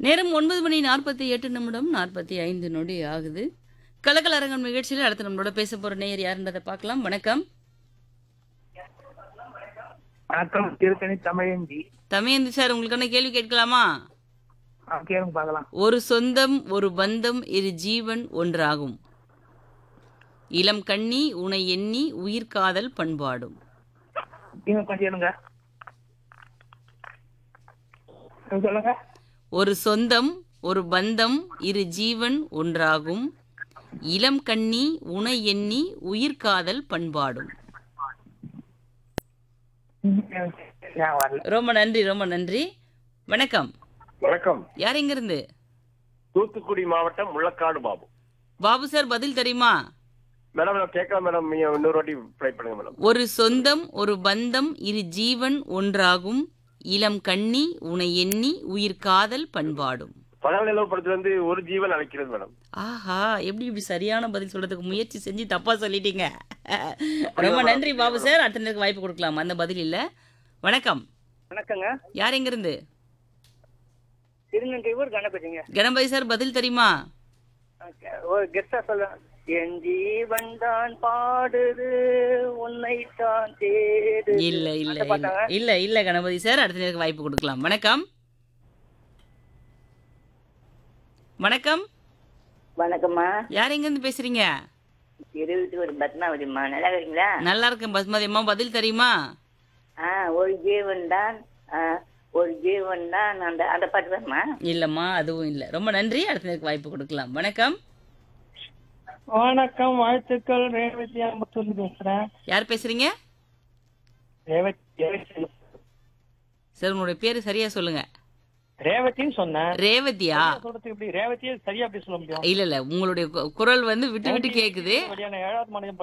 நேரம் ஒன்பது மணி நாற்பத்தி எட்டு நிமிடம் நாற்பத்தி ஐந்து நொடி ஆகுது கலக்கலரங்கம் நிகழ்ச்சியில் அடுத்து நம்மளோட பேச போற நேயர் யாருன்றதை பார்க்கலாம் வணக்கம் வணக்கம் திருத்தணி தமிழஞ்சி தமையந்தி சார் உங்களுக்கான கேள்வி கேட்கலாமா ஆ, கேளுங்க பார்க்கலாம் ஒரு சொந்தம் ஒரு பந்தம் இரு ஜீவன் ஒன்றாகும் இளம் கண்ணி உனை எண்ணி உயிர் காதல் பண்பாடும் நீங்க கொஞ்சம் கேளுங்க நீங்க சொல்லுங்க ஒரு சொந்தம் ஒரு பந்தம் இரு ஜீவன் ஒன்றாகும் இளம் கண்ணி உனை எண்ணி உயிர் காதல் பண்பாடும் நான் வரல ரொம்ப நன்றி ரொம்ப நன்றி வணக்கம் வணக்கம் யார் எங்க இருந்து தூத்துக்குடி மாவட்டம் முள்ளக்காடு பாபு பாபு சார் பதில் தெரியுமா மேடம் நான் கேட்கலாம் மேடம் நீங்க இன்னொரு வாட்டி ட்ரை பண்ணுங்க மேடம் ஒரு சொந்தம் ஒரு பந்தம் இரு ஜீவன் ஒன்றாகும் இளம் கண்ணி உனை எண்ணி உயிர் காதல் பண்பாடும் பகல் நிலவு படத்துல இருந்து ஒரு ஜீவன் அழைக்கிறது மேடம் ஆஹா எப்படி இப்படி சரியான பதில் சொல்றதுக்கு முயற்சி செஞ்சு தப்பா சொல்லிட்டீங்க ரொம்ப நன்றி பாபு சார் அடுத்த நேரத்துக்கு வாய்ப்பு கொடுக்கலாம் அந்த பதில் இல்ல வணக்கம் வணக்கங்க யார் எங்க இருந்து திருநங்கையூர் கணபதிங்க கணபதி சார் பதில் தெரியுமா ஒரு கெஸ்டா சொல்ல என் ஜீவன் தான் பாடுது உன்னை தான் தேடு இல்ல இல்ல இல்ல இல்ல இல்ல கணபதி சார் அடுத்த நேரத்துக்கு வாய்ப்பு கொடுக்கலாம் வணக்கம் வணக்கம் வணக்கம்மா யார் எங்க இருந்து பேசுறீங்க இருபத்தி ஒரு பத்மாவதிம்மா நல்லா இருக்கீங்களா நல்லா இருக்கேன் பசுமதி அம்மா பதில் தெரியுமா ஆ ஒரு ஜீவன் தான் ஆ, ஒரு ஜீவன் தான் அந்த அந்த பாட்டு தான்மா இல்லம்மா அதுவும் இல்ல ரொம்ப நன்றி அடுத்த நேரத்துக்கு வாய்ப்பு கொடுக்கலாம் வணக்கம் வணக்கம் வாழ்த்துக்கள் ரேவதி அம்பத்தூர்ல பேசுறேன் யார் பேசுறீங்க ரேவதி ரேவதி- சார் உங்களுடைய பேரு சரியா சொல்லுங்க ரேவதின்னு சொன்னேன் ரேவதியா சொல்றதுக்கு எப்படி ரேவதியே சரியா எப்படி சொல்ல முடியும் இல்ல இல்ல உங்களுடைய கு- குரல் வந்து விட்டு விட்டு கேக்குது வழியான ஏழாவது மாநிலம்